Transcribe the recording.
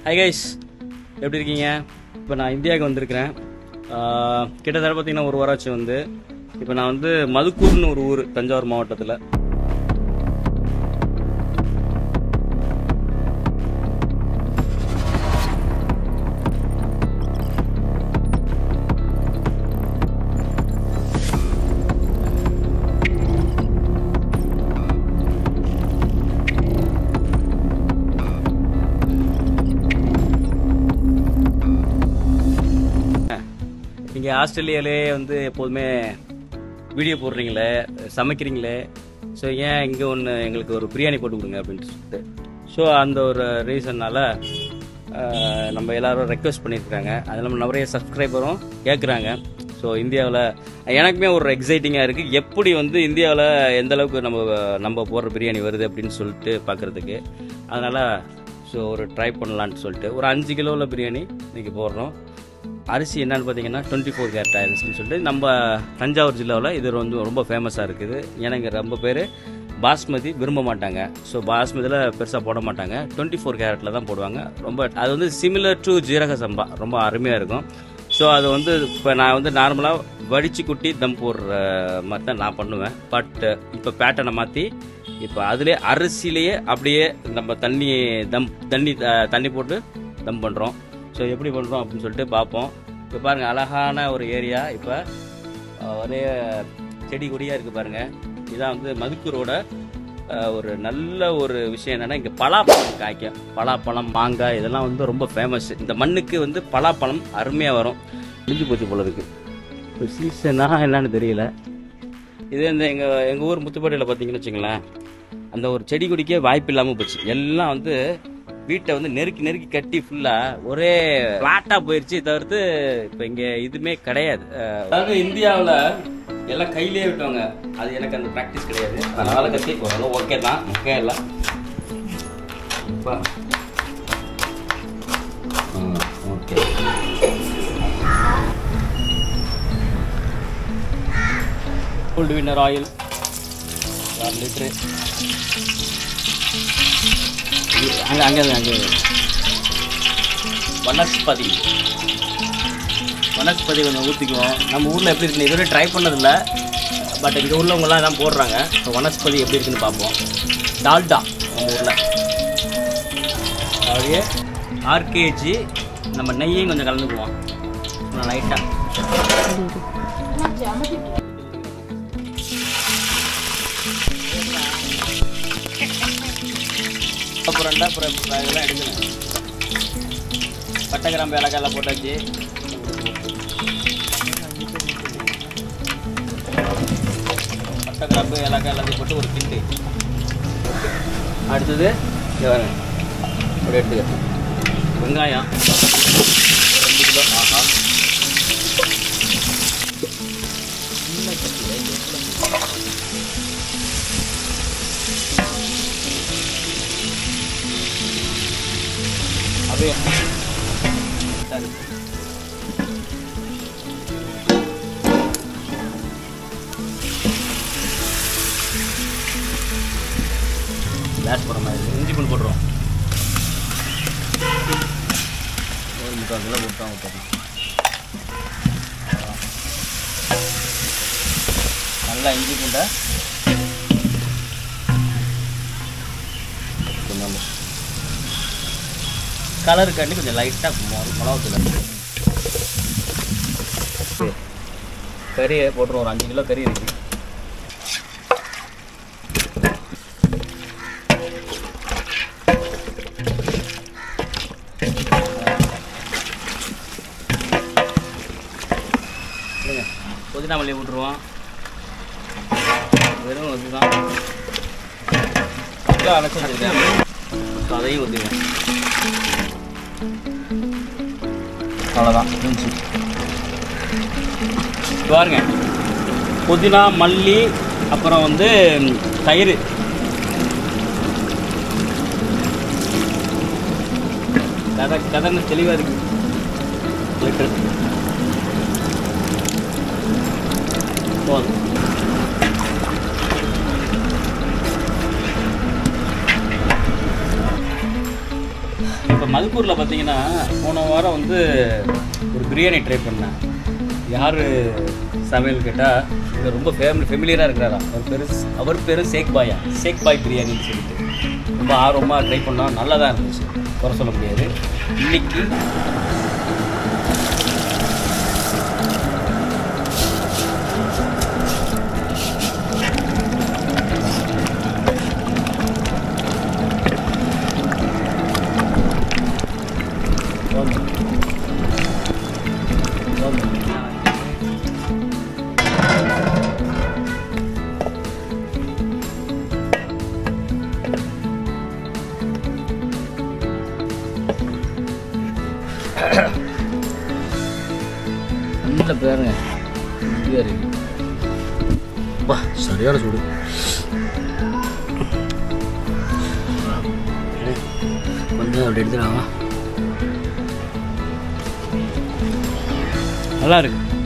hi guys எப்படி இருக்கீங்க இப்போ நான் இந்தியாவுக்கு வந்திருக்கிறேன் ஆஹ் கிட்டத்தட்ட பார்த்தீங்கன்னா ஒரு வாராச்சு வந்து இப்போ நான் வந்து மதுக்கூர்னு ஒரு ஊர் தஞ்சாவூர் மாவட்டத்தில் நீங்கள் ஆஸ்திரேலியாவிலே வந்து எப்போதுமே வீடியோ போடுறீங்களே சமைக்கிறீங்களே ஸோ ஏன் இங்கே ஒன்று எங்களுக்கு ஒரு பிரியாணி போட்டு கொடுங்க அப்படின்னு சொல்லிட்டு ஸோ அந்த ஒரு ரீசன்னால நம்ம எல்லாரும் ரெக்வஸ்ட் பண்ணியிருக்காங்க அது இல்லாமல் நிறைய சப்ஸ்கிரைபரும் கேட்குறாங்க ஸோ இந்தியாவில் எனக்குமே ஒரு எக்ஸைட்டிங்காக இருக்குது எப்படி வந்து இந்தியாவில் எந்த அளவுக்கு நம்ம நம்ம போடுற பிரியாணி வருது அப்படின்னு சொல்லிட்டு பார்க்குறதுக்கு அதனால் ஸோ ஒரு ட்ரை பண்ணலான்ட்டு சொல்லிட்டு ஒரு அஞ்சு கிலோவில் பிரியாணி இன்றைக்கி போடுறோம் அரிசி என்னன்னு பார்த்தீங்கன்னா டுவெண்ட்டி ஃபோர் கேரட் அரிசின்னு சொல்லிட்டு நம்ம தஞ்சாவூர் ஜில்லாவில் இது வந்து ரொம்ப ஃபேமஸாக இருக்குது ஏன்னா இங்கே ரொம்ப பேர் பாஸ்மதி விரும்ப மாட்டாங்க ஸோ பாஸ்மதியில் பெருசாக போட மாட்டாங்க டுவெண்ட்டி ஃபோர் கேரட்டில் தான் போடுவாங்க ரொம்ப அது வந்து சிமிலர் டு ஜீரக சம்பா ரொம்ப அருமையாக இருக்கும் ஸோ அது வந்து இப்போ நான் வந்து நார்மலாக வடிச்சு குட்டி தம் போடுற மாதிரி தான் நான் பண்ணுவேன் பட் இப்போ பேட்டனை மாற்றி இப்போ அதிலே அரிசியிலேயே அப்படியே நம்ம தண்ணி தம் தண்ணி அஹ், தண்ணி போட்டு தம் பண்ணுறோம் ஸோ எப்படி பண்ணுறோம் அப்படின்னு சொல்லிட்டு பார்ப்போம் இப்போ பாருங்கள் அழகான ஒரு ஏரியா இப்போ அஹ், ஒரே செடி கொடியாக இருக்குது பாருங்கள் இதான் வந்து மதுக்கூரோட அஹ், ஒரு நல்ல ஒரு விஷயம் என்னென்னா இங்கே பலாப்பழம் காய்க்கும் பலாப்பழம் மாங்காய் இதெல்லாம் வந்து ரொம்ப ஃபேமஸ் இந்த மண்ணுக்கு வந்து பலாப்பழம் அருமையாக வரும் முடிஞ்சு போச்சு போல இருக்கு இப்போ சீசனா என்னன்னு தெரியல இது இந்த எங்கள் எங்கள் ஊர் முத்துப்பேட்டையில் பார்த்தீங்கன்னு வச்சுங்களேன் அந்த ஒரு செடி கொடிக்கே வாய்ப்பு இல்லாமல் போச்சு எல்லாம் வந்து வீட்டை வந்து நெருக்கி நெருக்கி கட்டி ஃபுல்லாக ஒரே ஃப்ளாட்டாக போயிடுச்சு தவிர்த்து இப்போ இங்கே இதுவுமே கிடையாது அஹ், அதாவது இந்தியாவில் எல்லாம் கையிலே விட்டவங்க அது எனக்கு அந்த ப்ராக்டிஸ் கிடையாது அதனால கத்தி ஓரளவு ஓகே தான் ஓகே இல்லை இப்போ ஓகே ஃபுல் வின்னர் ஆயில் ஆறு லிட்ரு அங்கே அங்கே அங்கே வனஸ்பதி வனஸ்பதி கொஞ்சம் ஊற்றிக்குவோம் நம்ம ஊரில் எப்படி இருக்குன்னு இதுவரை ட்ரை பண்ணதில்ல பட் இங்கே உள்ளவங்கலாம் தான் போடுறாங்க ஸோ வனஸ்பதி எப்படி இருக்குன்னு பார்ப்போம் டால்டா நம்ம ஊரில் அப்படியே ஆர்கேஜி நம்ம நெய்யையும் கொஞ்சம் கலந்துக்குவோம் லைட்டாக அப்புறம் ரெண்டா அப்புறம் இதெல்லாம் எடுக்கணும் பட்டை கிராம்பு ஏலக்காய் எல்லாம் போட்டாச்சு பட்டை கிராம்பு ஏலக்காய் எல்லாத்தையும் போட்டு ஒரு கிண்டு அடுத்தது இங்க பாருங்க அப்படி எடுத்துக்க வெங்காயம் ரெண்டு கிலோ ஆஹா சின்ன கட்டியில் எவ்வளோ அப்படியே சரி லாஸ்ட் போடுற மாதிரி இஞ்சி பூண்டு போட்டுருவோம் ஒரு முக்கால் கிலோ கொடுத்தோம் ஊற்றணும் நல்லா இஞ்சி பூண்டை கொஞ்சம் கலருக்காண்டி கொஞ்சம் லைட்டாக மிளகா தூள் கறியை போட்டுருவோம் ஒரு அஞ்சு கிலோ கறி இருக்கு இல்லைங்க புதினா மல்லி போட்டுருவோம் வெறும் இதுதான் அரைச்சி வச்சுருக்கேன் ஸோ அதையும் ஊற்றிடுவேன் அவ்வளோதான் முடிஞ்சு பாருங்க புதினா மல்லி அப்புறம் வந்து தயிர் கதை கதைன்னு தெளிவாக இருக்கு லிட்டர் போதும் இப்போ மதுக்கூரில் பார்த்தீங்கன்னா போன வாரம் வந்து ஒரு பிரியாணி ட்ரை பண்ணேன் யார் சமையல் கேட்டால் இங்கே ரொம்ப ஃபேமிலி ஃபெமிலியராக இருக்கிறாரா அவர் பேர் அவர் பேர் சேக் பாயா சேக் பாய் பிரியாணின்னு சொல்லிட்டு ரொம்ப ஆர்வமாக ட்ரை பண்ணோம் நல்லா தான் இருந்துச்சு குறை சொல்ல முடியாது இன்னைக்கு வீட்டில் பாருங்க இப்படியா இருக்கு பா சரியான சூடு கொஞ்சம் அப்படி எடுத்துடாமா நல்லா இருக்கு